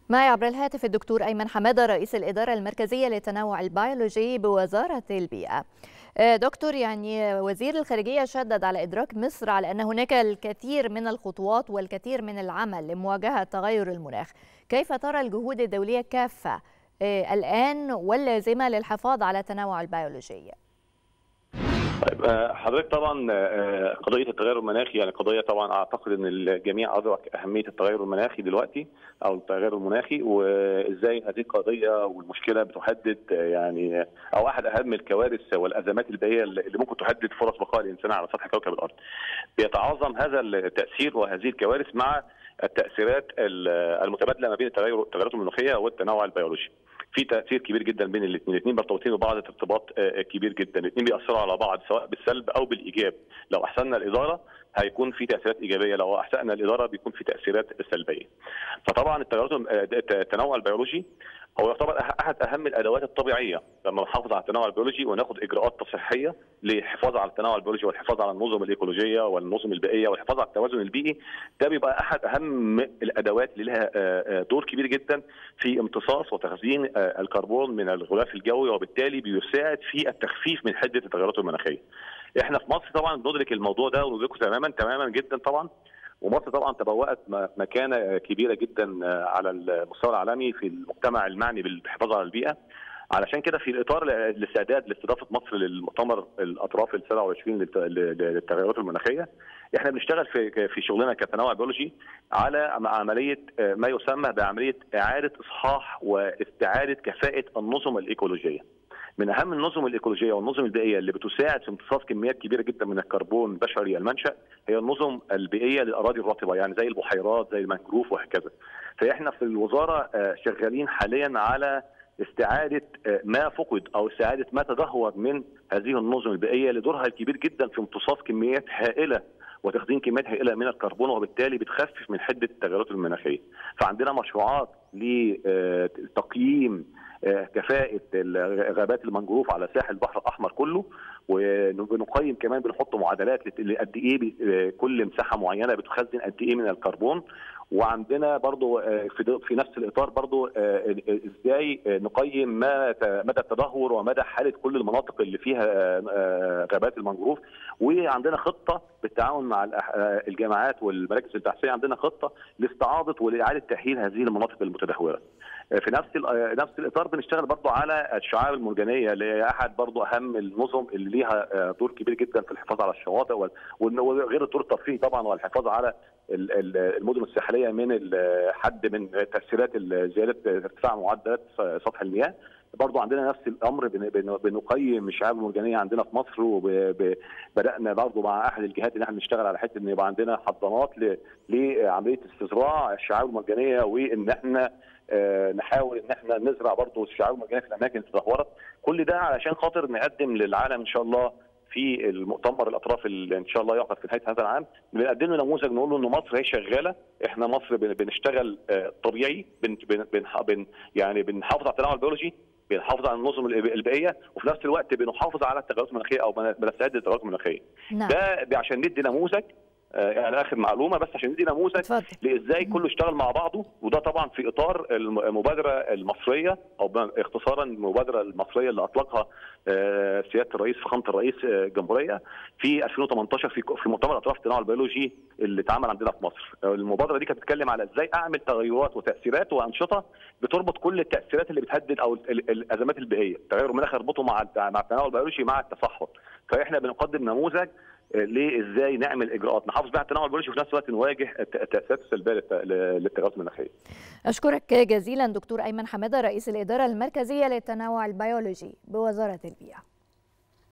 معي عبر الهاتف الدكتور أيمن حمادة رئيس الإدارة المركزية للتنوع البيولوجي بوزارة البيئة دكتور يعني وزير الخارجية شدد على إدراك مصر على أن هناك الكثير من الخطوات والكثير من العمل لمواجهة تغير المناخ كيف ترى الجهود الدولية كافة الآن واللازمة للحفاظ على التنوع البيولوجي؟ طيب حضرتك طبعا قضيه التغير المناخي يعني قضيه طبعا اعتقد ان الجميع ادرك اهميه التغير المناخي دلوقتي او التغير المناخي وازاي هذه القضيه والمشكله بتهدد يعني او احد اهم الكوارث والازمات البيئيه اللي ممكن تهدد فرص بقاء الانسان على سطح كوكب الارض. بيتعاظم هذا التاثير وهذه الكوارث مع التاثيرات المتبادله ما بين التغيرات المناخيه والتنوع البيولوجي. في تاثير كبير جدا بين الاثنين، الاثنين مرتبطين ببعض ارتباط كبير جدا، الاثنين بيأثروا على بعض سواء بالسلب او بالايجاب، لو احسننا الاداره هيكون في تاثيرات ايجابيه، لو احسننا الاداره بيكون في تاثيرات سلبيه. فطبعا التغيرات التنوع البيولوجي هو يعتبر احد اهم الادوات الطبيعيه لما نحافظ على التنوع البيولوجي وناخد اجراءات تصحيحيه للحفاظ على التنوع البيولوجي والحفاظ على النظم الايكولوجيه والنظم البيئيه والحفاظ على التوازن البيئي ده بيبقى احد اهم الادوات اللي لها دور كبير جدا في امتصاص وتخزين الكربون من الغلاف الجوي وبالتالي بيساعد في التخفيف من حده التغيرات المناخيه. احنا في مصر طبعا ندرك الموضوع ده وندركه تماما تماما جدا طبعا ومصر طبعا تبوأت مكانه كبيره جدا على المستوى العالمي في المجتمع المعني بالحفاظ على البيئه علشان كده في الاطار الاستعداد لاستضافه مصر للمؤتمر الاطراف ال 27 للتغيرات المناخيه احنا بنشتغل في في شغلنا كتنوع بيولوجي على عمليه ما يسمى بعمليه اعاده اصحاح واستعاده كفاءه النظم الايكولوجيه. من اهم النظم الايكولوجيه والنظم البيئيه اللي بتساعد في امتصاص كميات كبيره جدا من الكربون البشري المنشا هي النظم البيئيه للاراضي الرطبه يعني زي البحيرات زي المنجروف وهكذا. فاحنا في الوزاره شغالين حاليا على استعاده ما فقد او استعاده ما تدهور من هذه النظم البيئيه لدورها الكبير جدا في امتصاص كميات هائله وتخزين كميات هائله من الكربون وبالتالي بتخفف من حده التغيرات المناخيه. فعندنا مشروعات لتقييم كفاءه غابات المنجروف على ساحل البحر الاحمر كله وبنقيم كمان بنحط معادلات قد ايه كل مساحه معينه بتخزن قد ايه من الكربون وعندنا برضو في في نفس الاطار برضو ازاي نقيم ما مدى التدهور ومدى حاله كل المناطق اللي فيها غابات المنجروف وعندنا خطه بالتعاون مع الجامعات والمراكز البحثيه عندنا خطه لاستعاضه ولاعاده تاهيل هذه المناطق المتدهوره. في نفس نفس الاطار بنشتغل برضو على الشعاب المرجانيه اللي هي احد برضو اهم النظم اللي ليها دور كبير جدا في الحفاظ على الشواطئ وغير الدور الترفيهي طبعا والحفاظ على المدن الساحليه من حد من تاثيرات زياده ارتفاع معدلات سطح المياه برضو عندنا نفس الامر بنقيم الشعاب المرجانيه عندنا في مصر وبدانا برضو مع احد الجهات ان احنا نشتغل على حته ان يبقى عندنا حضانات لعمليه استزراع الشعاب المرجانيه وان احنا نحاول ان احنا نزرع برضو الشعاب المرجانيه في الاماكن اللي تدهورت كل ده علشان خاطر نقدم للعالم ان شاء الله في المؤتمر الاطراف اللي ان شاء الله يعقد في نهايه هذا العام بنقدم له نموذج نقول له ان مصر هي شغاله احنا مصر بنشتغل طبيعي بن بن بن يعني بنحافظ على التنوع البيولوجي بنحافظ على النظم البيئيه وفي نفس الوقت بنحافظ على التغيرات المناخيه او بنستعد للتغيرات المناخيه نعم. ده عشان ندي نموذج يعني اخر معلومه بس عشان ندي نموذج لازاي كله اشتغل مع بعضه وده طبعا في اطار المبادره المصريه او اختصارا المبادره المصريه اللي اطلقها سياده الرئيس فخامه الرئيس الجمهوريه في 2018 في في مؤتمر اطراف التنوع البيولوجي اللي اتعمل عندنا في مصر. المبادره دي كانت بتتكلم على ازاي اعمل تغيرات وتاثيرات وانشطه بتربط كل التاثيرات اللي بتهدد او الازمات البيئيه، تغير المناخ اربطه مع مع التنوع البيولوجي مع التصحر. فاحنا بنقدم نموذج ليه ازاي نعمل اجراءات نحافظ بها على التنوع البيولوجي وفي نفس الوقت نواجه التاثيرات السلبيه للتغيرات المناخيه. اشكرك جزيلا دكتور ايمن حماده رئيس الاداره المركزيه للتنوع البيولوجي بوزاره البيئه.